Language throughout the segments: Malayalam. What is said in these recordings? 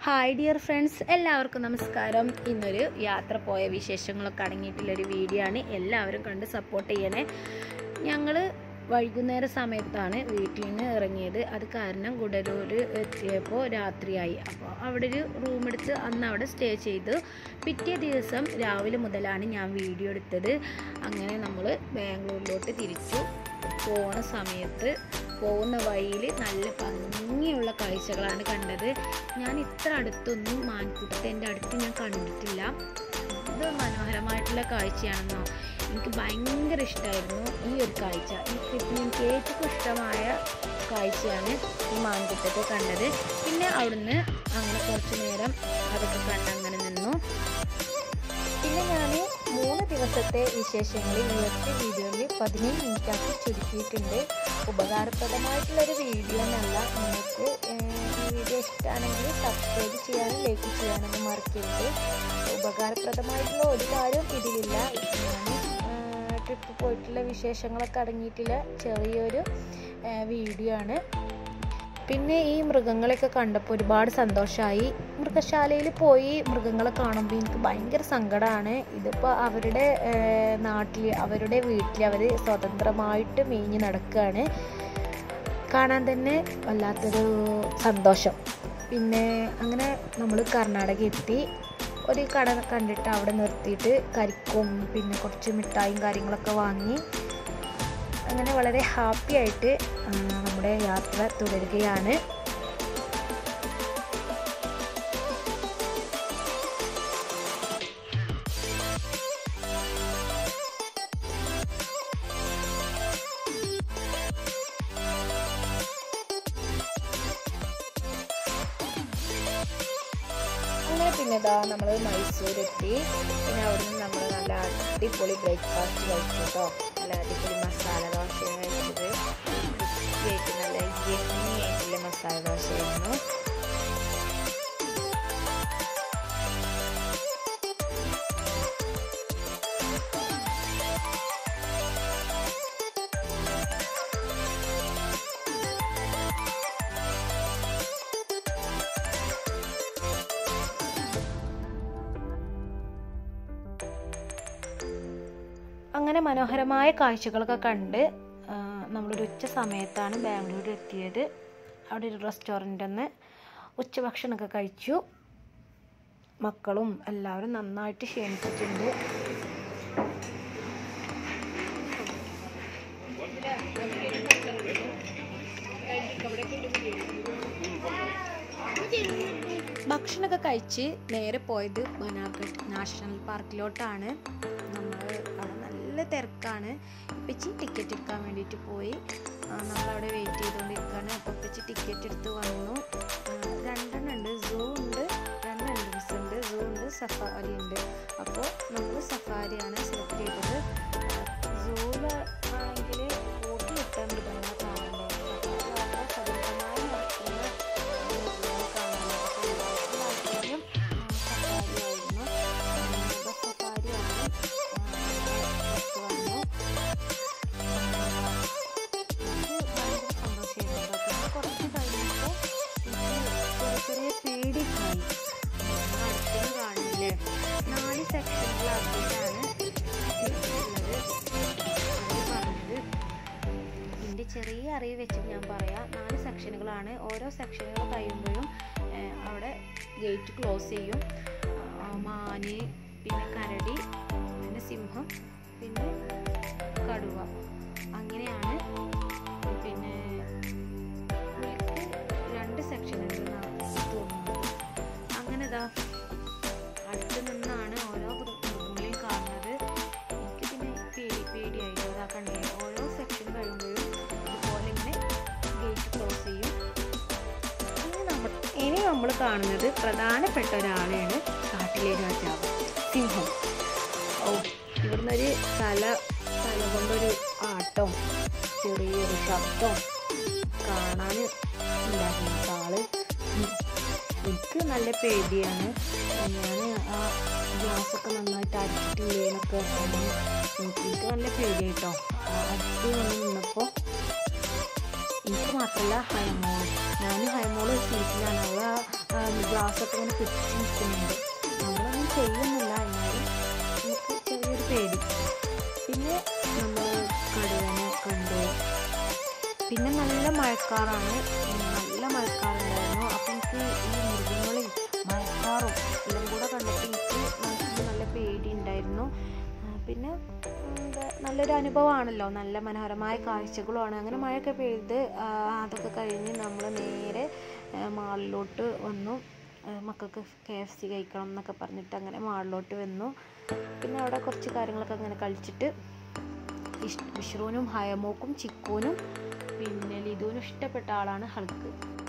ഹായ് ഡിയർ ഫ്രണ്ട്സ് എല്ലാവർക്കും നമസ്കാരം ഇന്നൊരു യാത്ര പോയ വിശേഷങ്ങളൊക്കെ അടങ്ങിയിട്ടുള്ളൊരു വീഡിയോ ആണ് എല്ലാവരും കണ്ട് സപ്പോർട്ട് ചെയ്യണേ ഞങ്ങൾ വൈകുന്നേര സമയത്താണ് വീട്ടിൽ നിന്ന് ഇറങ്ങിയത് അത് കാരണം ഗുഡലൂർ എത്തിയപ്പോൾ രാത്രിയായി അപ്പോൾ അവിടെ ഒരു റൂം എടുത്ത് അന്ന് അവിടെ സ്റ്റേ ചെയ്തു പിറ്റേ ദിവസം രാവിലെ മുതലാണ് ഞാൻ വീഡിയോ എടുത്തത് അങ്ങനെ നമ്മൾ ബാംഗ്ലൂരിലോട്ട് തിരിച്ചു പോണ സമയത്ത് പോകുന്ന വഴിയിൽ നല്ല ഭംഗിയുള്ള കാഴ്ചകളാണ് കണ്ടത് ഞാൻ ഇത്ര അടുത്തൊന്നും മാൻകുട്ടൻ്റെ അടുത്ത് ഞാൻ കണ്ടിട്ടില്ല ഇത് മനോഹരമായിട്ടുള്ള കാഴ്ചയാണെന്നോ എനിക്ക് ഭയങ്കര ഇഷ്ടമായിരുന്നു ഈ ഒരു കാഴ്ച എനിക്ക് എനിക്ക് ഏറ്റവും ഇഷ്ടമായ കാഴ്ചയാണ് ഈ മാൻകുട്ടത്തെ കണ്ടത് പിന്നെ അവിടുന്ന് അങ്ങനെ കുറച്ച് നേരം അതൊക്കെ കണ്ട് അങ്ങനെ നിന്നു പിന്നെ ഞാൻ മൂന്ന് ദിവസത്തെ വിശേഷങ്ങളിൽ ഈ ഒറ്റ വീഡിയോയിൽ പതിനേഴ് മിനിറ്റാക്കി ചുരുക്കിയിട്ടുണ്ട് ഉപകാരപ്രദമായിട്ടുള്ളൊരു വീഡിയോ എന്നല്ല നിങ്ങൾക്ക് ഈ വീഡിയോ ഇഷ്ടമാണെങ്കിൽ സബ്സ്ക്രൈബ് ചെയ്യാനും ലൈക്ക് ചെയ്യാനൊന്നും മറക്കരുത് ഉപകാരപ്രദമായിട്ടുള്ള ഒരു കാര്യം ഇതിലില്ല ഞാൻ ട്രിപ്പ് പോയിട്ടുള്ള വിശേഷങ്ങളൊക്കെ അടങ്ങിയിട്ടുള്ള ചെറിയൊരു വീഡിയോ ആണ് പിന്നെ ഈ മൃഗങ്ങളെയൊക്കെ കണ്ടപ്പോൾ ഒരുപാട് സന്തോഷമായി മൃഗശാലയിൽ പോയി മൃഗങ്ങളെ കാണുമ്പോൾ എനിക്ക് ഭയങ്കര സങ്കടമാണ് ഇതിപ്പോൾ അവരുടെ നാട്ടിൽ അവരുടെ വീട്ടിൽ അവർ സ്വതന്ത്രമായിട്ട് മേഞ്ഞ് നടക്കുകയാണ് കാണാൻ തന്നെ വല്ലാത്തൊരു സന്തോഷം പിന്നെ അങ്ങനെ നമ്മൾ കർണാടക എത്തി ഒരു കട കണ്ടിട്ട് അവിടെ നിർത്തിയിട്ട് കരിക്കും പിന്നെ കുറച്ച് മിഠായും കാര്യങ്ങളൊക്കെ വാങ്ങി അങ്ങനെ വളരെ ഹാപ്പി ആയിട്ട് നമ്മുടെ യാത്ര തുടരുകയാണ് അങ്ങനെ പിന്നെ ഇതാ നമ്മൾ മൈസൂർ എത്തി പിന്നെ അവിടുന്ന് നമ്മൾ നല്ല അടിപൊളി ബ്രേക്ക്ഫാസ്റ്റ് കഴിച്ചു കേട്ടോ നല്ല അടിപൊളി മസാല ദോശയാണ് കഴിച്ചത് ക്രിസ്പിയായിട്ട് നല്ല യമ്മി ആയിട്ടുള്ള മസാല ദോശയായിരുന്നു അങ്ങനെ മനോഹരമായ കാഴ്ചകളൊക്കെ കണ്ട് നമ്മളൊരു ഉച്ച സമയത്താണ് ബാംഗ്ലൂർ എത്തിയത് അവിടെ ഒരു റെസ്റ്റോറൻറ്റിൽ നിന്ന് ഉച്ചഭക്ഷണമൊക്കെ കഴിച്ചു മക്കളും എല്ലാവരും നന്നായിട്ട് ക്ഷീണിച്ചിട്ടുണ്ട് ഭക്ഷണമൊക്കെ കഴിച്ച് നേരെ പോയത് ബനാർഘട്ട് നാഷണൽ പാർക്കിലോട്ടാണ് നമ്മൾ അവിടെ നല്ല തിരക്കാണ് ഇപ്പച്ചി ടിക്കറ്റ് എടുക്കാൻ വേണ്ടിയിട്ട് പോയി നമ്മളവിടെ വെയിറ്റ് ചെയ്തുകൊണ്ടിരിക്കുകയാണ് അപ്പോൾ ഇപ്പച്ചി ടിക്കറ്റ് എടുത്ത് വന്നു രണ്ടെണ്ണം ഉണ്ട് സൂ ഉണ്ട് രണ്ട് എൻട്രൻസ് ഉണ്ട് സൂ ഉണ്ട് സഫാരി ഉണ്ട് അപ്പോൾ നമ്മൾ സഫാരിയാണ് സെലക്ട് ചെയ്തത് സൂവിൽ ആണെങ്കിൽ കൂട്ടിലിട്ട മൃഗങ്ങളെ കാണണ്ടേ സഫാരി ആകുമ്പോൾ സ്വതന്ത്രമായി നടക്കുന്ന മൃഗങ്ങളെ കാണാനോ അപ്പോൾ എല്ലാവർക്കും താല്പര്യം സഫാരി ആയിരുന്നു ബസ് സഫാരിയാണ് ബസ് വന്നു ഭയങ്കര സന്തോഷമായിരുന്നു പിന്നെ കുറച്ച് കഴിഞ്ഞപ്പോൾ ചെറിയ ചെറിയ പേടിയൊക്കെയായി അടുത്തൊന്നും കാണില്ലേ നാല് സെക്ഷനുകളാക്കിയിട്ടാണ് ഉള്ളത് അവർ പറഞ്ഞത് എൻ്റെ ചെറിയ അറിവ് വെച്ച് ഞാൻ പറയാം നാല് സെക്ഷനുകളാണ് ഓരോ സെക്ഷനുകൾ കഴിയുമ്പോഴും അവിടെ ഗേറ്റ് ക്ലോസ് ചെയ്യും മാന് പിന്നെ കരടി പിന്നെ സിംഹം പിന്നെ കടുവ അങ്ങനെയാണ് പിന്നെ മിൽക്ക് രണ്ട് സെക്ഷൻ ഉണ്ട് തോന്നുന്നത് അങ്ങനെ ഇതാ അടുത്ത് നിന്നാണ് ഓരോ മൃഗങ്ങളെയും കാണുന്നത് എനിക്ക് പിന്നെ പേടി പേടിയായി അതാ കണ്ടേ ഓരോ സെക്ഷൻ കഴിയുമ്പോഴും ഇതുപോലെ ഇങ്ങനെ ഗേറ്റ് ക്ലോസ് ചെയ്യും ഇനി നമ്മൾ ഇനി നമ്മൾ കാണുന്നത് പ്രധാനപ്പെട്ട ഒരാളെയാണ് കാട്ടിലെ രാജാവ് സിംഹം ഓ ഇവിടുന്ന് ഒരു തല തല കൊണ്ടൊരു ആട്ടം ചെറിയൊരു ശബ്ദം കാണാൻ ഉണ്ടായിരുന്നു ആള് എനിക്ക് നല്ല പേടിയാണ് ഞാൻ ആ ഗ്ലാസ്സൊക്കെ നന്നായിട്ട് അടിച്ചിട്ടില്ലേന്നൊക്കെ എനിക്ക് നല്ല പേടിയായിട്ടോ അടുത്ത് വന്ന് നിന്നപ്പോൾ എനിക്ക് എനിക്ക് മാത്രമല്ല ഹൈമോൾ ഞാനും ഹൈമോള് സീറ്റിലാണ് അവൾ ആ ഗ്ലാസ്സൊക്കെ ഇങ്ങനെ പിടിച്ച് നിൽക്കുന്നുണ്ട് നമ്മളൊന്നും ചെയ്യുന്നില്ല എന്നാലും നമുക്ക് ചെറിയൊരു പേടി പിന്നെ നമ്മൾ കടുവനെ കണ്ടു പിന്നെ നല്ല മഴക്കാറാണ് നല്ല മഴക്കാറുണ്ടായിരുന്നു അപ്പം എനിക്ക് ഈ മൃഗങ്ങളെയും മഴക്കാറും എല്ലാം കൂടെ കണ്ടപ്പോൾ എനിക്ക് മനസ്സിൽ നല്ല പേടി ഉണ്ടായിരുന്നു ആ, പിന്നെ എന്താ നല്ലൊരു അനുഭവമാണല്ലോ നല്ല മനോഹരമായ കാഴ്ചകളുമാണ് അങ്ങനെ മഴയൊക്കെ പെയ്ത് ആ, അതൊക്കെ കഴിഞ്ഞ് നമ്മൾ നേരെ ആ, മാളിലോട്ട് വന്നു ആ, മക്കൾക്ക് കെ എഫ് സി കഴിക്കണം എന്നൊക്കെ പറഞ്ഞിട്ട് അങ്ങനെ മാളിലോട്ട് വന്നു പിന്നെ അവിടെ കുറച്ച് കാര്യങ്ങളൊക്കെ അങ്ങനെ കളിച്ചിട്ട് ഇഷ് വിഷ്ണുവിനും ഹയമോക്കും ചിക്കുവിനും പിന്നെ ലിതുവിനും ഇഷ്ടപ്പെട്ട ആളാണ് ഹൾക്ക്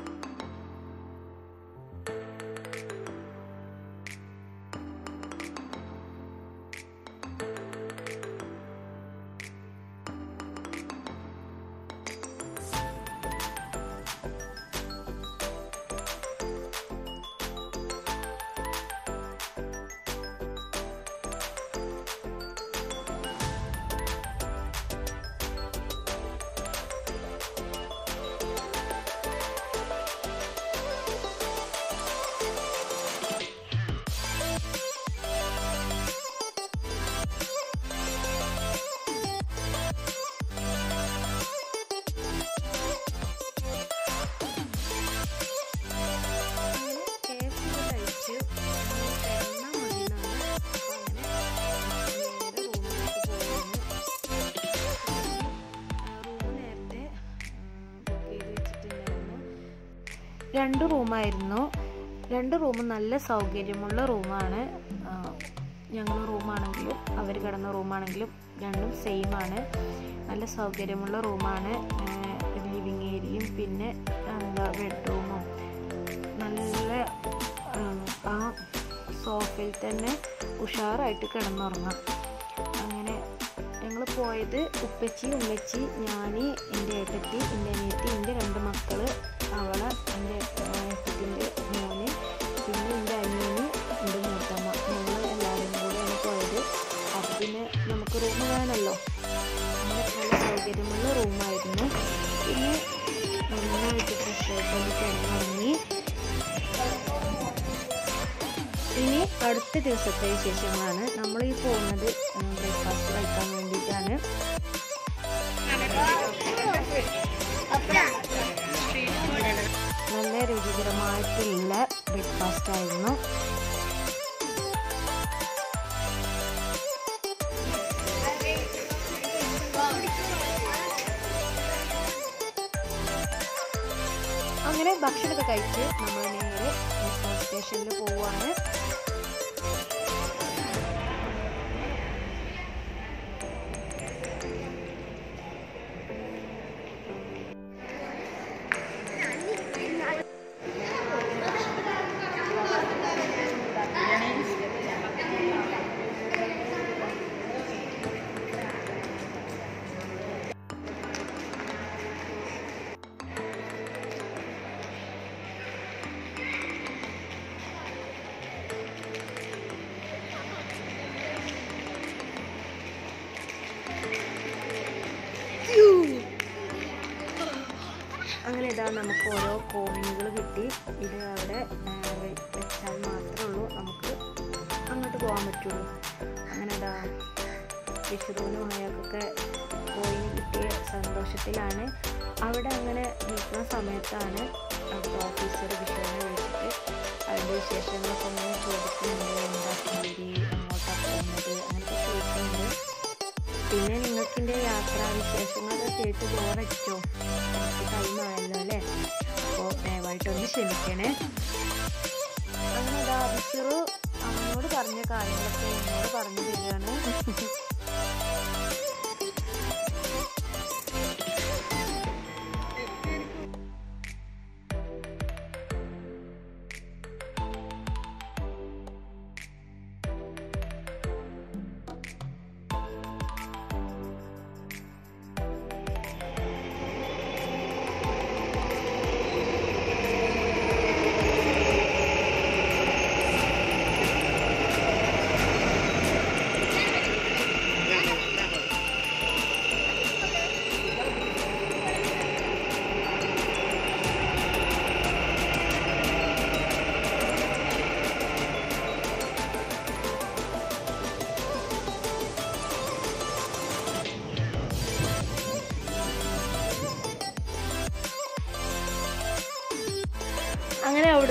രണ്ട് റൂമായിരുന്നു രണ്ട് റൂമും നല്ല സൗകര്യമുള്ള റൂമാണ് ഞങ്ങൾ റൂമാണെങ്കിലും അവർ കിടന്ന റൂമാണെങ്കിലും രണ്ടും സെയിം ആണ് നല്ല സൗകര്യമുള്ള റൂമാണ് ലിവിങ് ഏരിയയും പിന്നെ എന്താ ബെഡ്റൂമും നല്ല ഉം, ആ സോഫയിൽ തന്നെ ഉഷാറായിട്ട് കിടന്നുറങ്ങാം അങ്ങനെ ഞങ്ങൾ പോയത് ഉപ്പച്ചി ഉമ്മച്ചി ഞാൻ എൻ്റെ ഏട്ടത്തി എൻ്റെ അനിയത്തി എൻ്റെ രണ്ട് മക്കള് അവളെ എൻ്റെ ഏട്ടത്തിൻ്റെ മോന് പിന്നെ എൻ്റെ അനിയന് എൻ്റെ മൂത്തമ്മ ഞങ്ങൾ എല്ലാവരും കൂടെയാണ് പോയത് അപ്പം പിന്നെ നമുക്ക് റൂം വേണമല്ലോ അങ്ങനെ നല്ല സൗകര്യമുള്ള റൂമായിരുന്നു പിന്നെ നന്നായിട്ട് ഫ്രഷ് ആയിട്ട് ഒന്ന് കിടന്നുറങ്ങി ഇനി അടുത്ത ദിവസത്തെ വിശേഷങ്ങളാണ് നമ്മൾ ഈ പോകുന്നത് ബ്രേക്ക്ഫാസ്റ്റ് കഴിക്കാൻ വേണ്ടിയിട്ടാണ് നല്ല രുചികരമായിട്ടുള്ള ബ്രേക്ക്ഫാസ്റ്റ് ആയിരുന്നു അങ്ങനെ ഭക്ഷണമൊക്കെ കഴിച്ച് നമ്മൾ നേരെ മെട്രോ സ്റ്റേഷനിൽ പോവുകയാണ് അങ്ങനെ ഇതാ നമുക്ക് ഓരോ കോയിനുകൾ കിട്ടി ഇത് അവിടെ ആ, വെ- വെച്ചാൽ മാത്രമേ ഉള്ളൂ നമുക്ക് അങ്ങോട്ട് പോകാൻ പറ്റുള്ളൂ അങ്ങനെ ഇതാ വിഷുവിനും അയാൾക്കൊക്കെ കോയിന് കിട്ടിയ സന്തോഷത്തിലാണ് അവിടെ അങ്ങനെ നിൽക്കുന്ന സമയത്താണ് അവിടുത്തെ ഓഫീസർ വിഷുവിനെ വിളിച്ചിട്ട് അതിൻ്റെ വിശേഷങ്ങളൊക്കെ ഇങ്ങനെ ചോദിക്കുന്നുണ്ട് എന്താ പേര് അങ്ങോട്ടാണ് പോകുന്നത് അങ്ങനെയൊക്കെ ചോദിക്കുന്നുണ്ട് പിന്നെ നിങ്ങൾക്ക് എൻ്റെ യാത്രാവിശേഷങ്ങളൊക്കെ കേട്ട് ബോറടിച്ചോ കുറച്ച് ടൈം ആയല്ലോ അല്ലേ അപ്പോൾ ദയവായിട്ടൊന്ന് ക്ഷമിക്കണേ അങ്ങനെ ഇതാ ബിഷറു അവനോട് പറഞ്ഞ കാര്യങ്ങളൊക്കെ എന്നോട് പറഞ്ഞു തരികയാണ്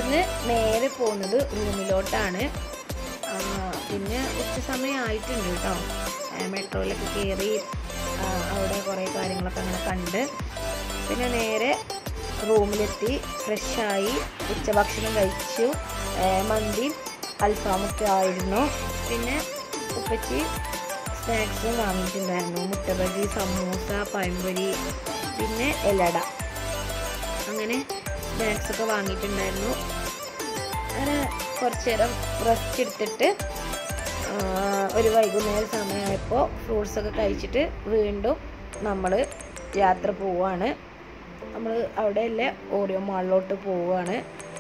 അവിടുന്ന് നേരെ പോകുന്നത് റൂമിലോട്ടാണ് ആ, പിന്നെ ഉച്ച സമയമായിട്ടുണ്ട് കേട്ടോ മെട്രോയിലൊക്കെ കയറി ആ, അവിടെ കുറേ കാര്യങ്ങളൊക്കെ അങ്ങനെ കണ്ട് പിന്നെ നേരെ റൂമിലെത്തി ഫ്രഷായി ഉച്ചഭക്ഷണം കഴിച്ചു ഏ, മന്തിയും അൽഫാമൊക്കെ ആയിരുന്നു പിന്നെ ഉപ്പച്ചി സ്നാക്സും വാങ്ങിയിട്ടുണ്ടായിരുന്നു മുട്ട ബജി സമൂസ പഴംപൊരി പിന്നെ എലട അങ്ങനെ സ്നാക്സൊക്കെ വാങ്ങിയിട്ടുണ്ടായിരുന്നു അങ്ങനെ കുറച്ച് നേരം റെസ്റ്റ് എടുത്തിട്ട് ആ, ഒരു വൈകുന്നേര സമയമായപ്പോൾ ഫ്രൂട്ട്സൊക്കെ കഴിച്ചിട്ട് വീണ്ടും നമ്മൾ യാത്ര പോവുകയാണ് നമ്മൾ അവിടെയല്ലേ ഓരോ മാളിലോട്ട് പോവുകയാണ്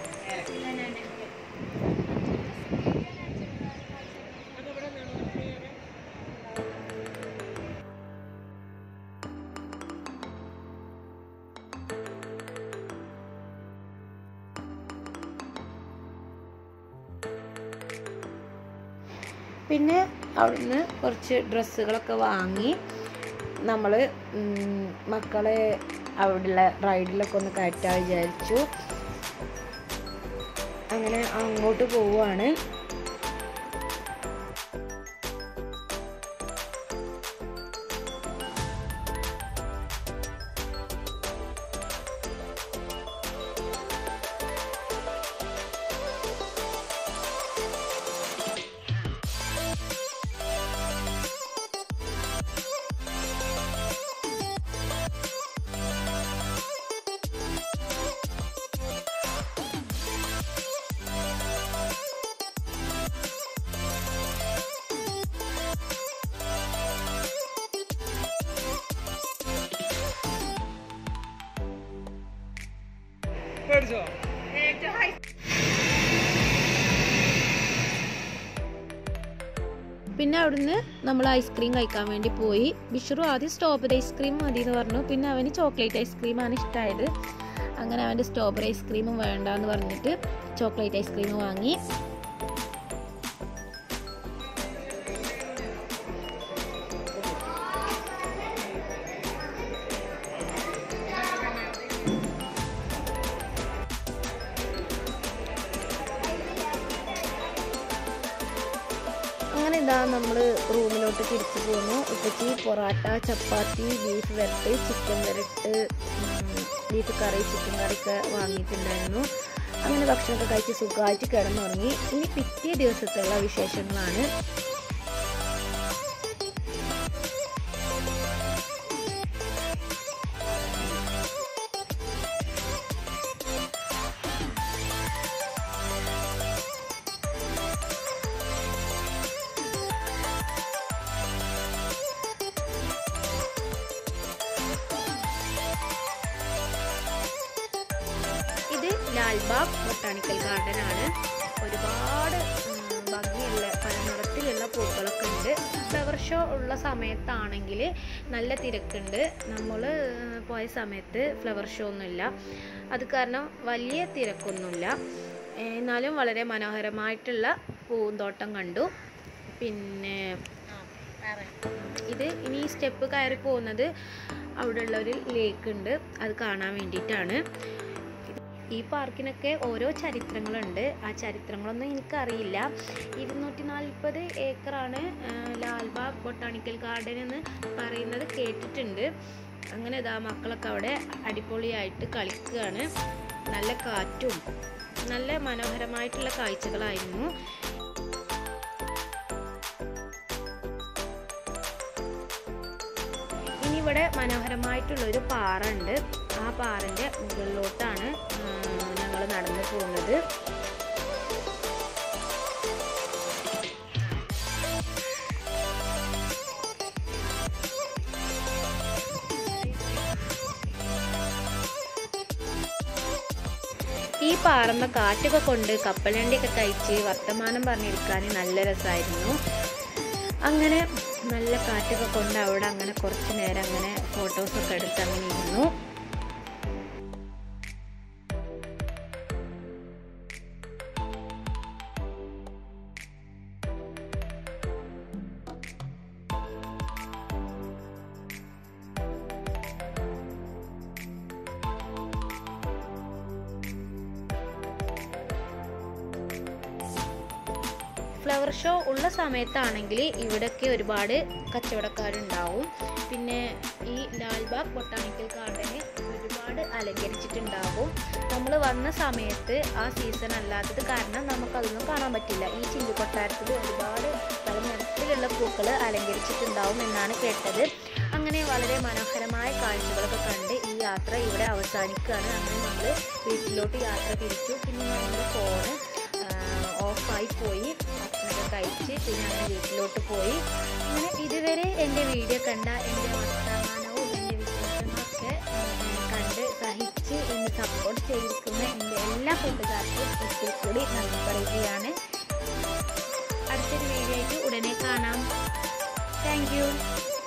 പിന്നെ അവിടുന്ന് കുറച്ച് ഡ്രസ്സുകളൊക്കെ വാങ്ങി നമ്മൾ മക്കളെ അവിടെയുള്ള റൈഡിലൊക്കെ ഒന്ന് കയറ്റാൻ വിചാരിച്ചു അങ്ങനെ അങ്ങോട്ട് പോവുകയാണ് പേടിച്ചോ പിന്നെ അവിടുന്ന് നമ്മൾ ഐസ്ക്രീം കഴിക്കാൻ വേണ്ടി പോയി ബിഷറു ആദ്യം സ്ട്രോബെറി ഐസ്ക്രീം മതി എന്ന് പറഞ്ഞു പിന്നെ അവന് ചോക്ലേറ്റ് ഐസ്ക്രീമാണ് ഇഷ്ടമായത് അങ്ങനെ അവൻ്റെ സ്ട്രോബെറി ഐസ്ക്രീമും വേണ്ട എന്ന് പറഞ്ഞിട്ട് ചോക്ലേറ്റ് ഐസ്ക്രീം വാങ്ങി അങ്ങനെ ഇതാ നമ്മൾ റൂമിലോട്ട് തിരിച്ചു പോന്നു ഉപ്പച്ചി പൊറാട്ട ചപ്പാത്തി ബീഫ് വരട്ട് ചിക്കൻ വരട്ട് ബീഫ് കറി ചിക്കൻ കറിയൊക്കെ വാങ്ങിയിട്ടുണ്ടായിരുന്നു അങ്ങനെ ഭക്ഷണമൊക്കെ കഴിച്ച് സുഖമായിട്ട് കിടന്നുറങ്ങി ഇനി പിറ്റേ ദിവസത്തുള്ള വിശേഷങ്ങളാണ് ഇത് ലാൽബാഗ് ബൊട്ടാണിക്കൽ ഗാർഡൻ ആണ് ഒരുപാട് ഉം, ഭംഗിയുള്ള പല നിറത്തിലുള്ള പൂക്കളൊക്കെ ഉണ്ട് ഫ്ലവർ ഷോ ഉള്ള സമയത്താണെങ്കിൽ നല്ല തിരക്കുണ്ട് നമ്മൾ പോയ സമയത്ത് ഫ്ലവർ ഷോ ഒന്നുമില്ല അത് കാരണം വലിയ തിരക്കൊന്നുമില്ല ഏ, എന്നാലും വളരെ മനോഹരമായിട്ടുള്ള പൂന്തോട്ടം കണ്ടു പിന്നെ ഇത് ഇനി സ്റ്റെപ്പ് കയറി പോകുന്നത് അവിടെയുള്ള ഒരു ലേക്ക് ഉണ്ട് അത് കാണാൻ വേണ്ടിയിട്ടാണ് ഈ പാർക്കിനൊക്കെ ഓരോ ചരിത്രങ്ങളുണ്ട് ആ ചരിത്രങ്ങളൊന്നും എനിക്കറിയില്ല ഇരുന്നൂറ്റി നാൽപ്പത് ഏക്കറാണ് ആ, ലാൽബാഗ് ബൊട്ടാണിക്കൽ ഗാർഡൻ എന്ന് പറയുന്നത് കേട്ടിട്ടുണ്ട് അങ്ങനെ ഇതാ മക്കളൊക്കെ അവിടെ അടിപൊളിയായിട്ട് കളിക്കുകയാണ് നല്ല കാറ്റും നല്ല മനോഹരമായിട്ടുള്ള കാഴ്ചകളായിരുന്നു ഇനി ഇവിടെ മനോഹരമായിട്ടുള്ളൊരു പാറ ഉണ്ട് ആ പാറൻ്റെ മുകളിലോട്ടാണ് ഞങ്ങൾ നടന്നു പോകുന്നത് ഈ പാറമ്മ കാറ്റൊക്കെ കൊണ്ട് കപ്പലണ്ടിയൊക്കെ കഴിച്ച് വർത്തമാനം പറഞ്ഞിരിക്കാൻ നല്ല രസമായിരുന്നു അങ്ങനെ നല്ല കാറ്റൊക്കെ കൊണ്ട് അവിടെ അങ്ങനെ കുറച്ച് നേരം അങ്ങനെ ഫോട്ടോസൊക്കെ എടുത്ത് അങ്ങനെ ഇരുന്നു ഫ്ലവർ ഷോ ഉള്ള സമയത്താണെങ്കിൽ ഇവിടെയൊക്കെ ഒരുപാട് കച്ചവടക്കാരുണ്ടാവും പിന്നെ ഈ ലാൽബാഗ് ബൊട്ടാണിക്കൽ ഗാർഡന് ഒരുപാട് അലങ്കരിച്ചിട്ടുണ്ടാകും നമ്മൾ വന്ന സമയത്ത് ആ സീസൺ അല്ലാത്തത് കാരണം നമുക്കതൊന്നും കാണാൻ പറ്റില്ല ഈ ചില്ലു കൊട്ടാരത്തിൽ ഒരുപാട് പല നിറത്തിലുള്ള പൂക്കൾ അലങ്കരിച്ചിട്ടുണ്ടാവും എന്നാണ് കേട്ടത് അങ്ങനെ വളരെ മനോഹരമായ കാഴ്ചകളൊക്കെ കണ്ട് ഈ യാത്ര ഇവിടെ അവസാനിക്കുകയാണ് അങ്ങനെ നമ്മൾ വീട്ടിലോട്ട് യാത്ര തിരിച്ചു പിന്നെ നമ്മുടെ ഫോണ് ഓഫായി പോയി ഭക്ഷണമൊക്കെ കഴിച്ച് പിന്നെ അങ്ങനെ വീട്ടിലോട്ട് പോയി അങ്ങനെ ഇതുവരെ എൻ്റെ വീഡിയോ കണ്ട എൻ്റെ വർത്തമാനവും എൻ്റെ വിശേഷങ്ങളൊക്കെ ഉം, കണ്ട് സഹിച്ച് എന്നെ സപ്പോർട്ട് ചെയ്തിരിക്കുന്ന എൻ്റെ എല്ലാ കൂട്ടുകാർക്കും ഒരിക്കൽ കൂടി നന്ദി പറയുകയാണ് അടുത്തൊരു വീഡിയോ ആയിട്ട് ഉടനെ കാണാം താങ്ക് യു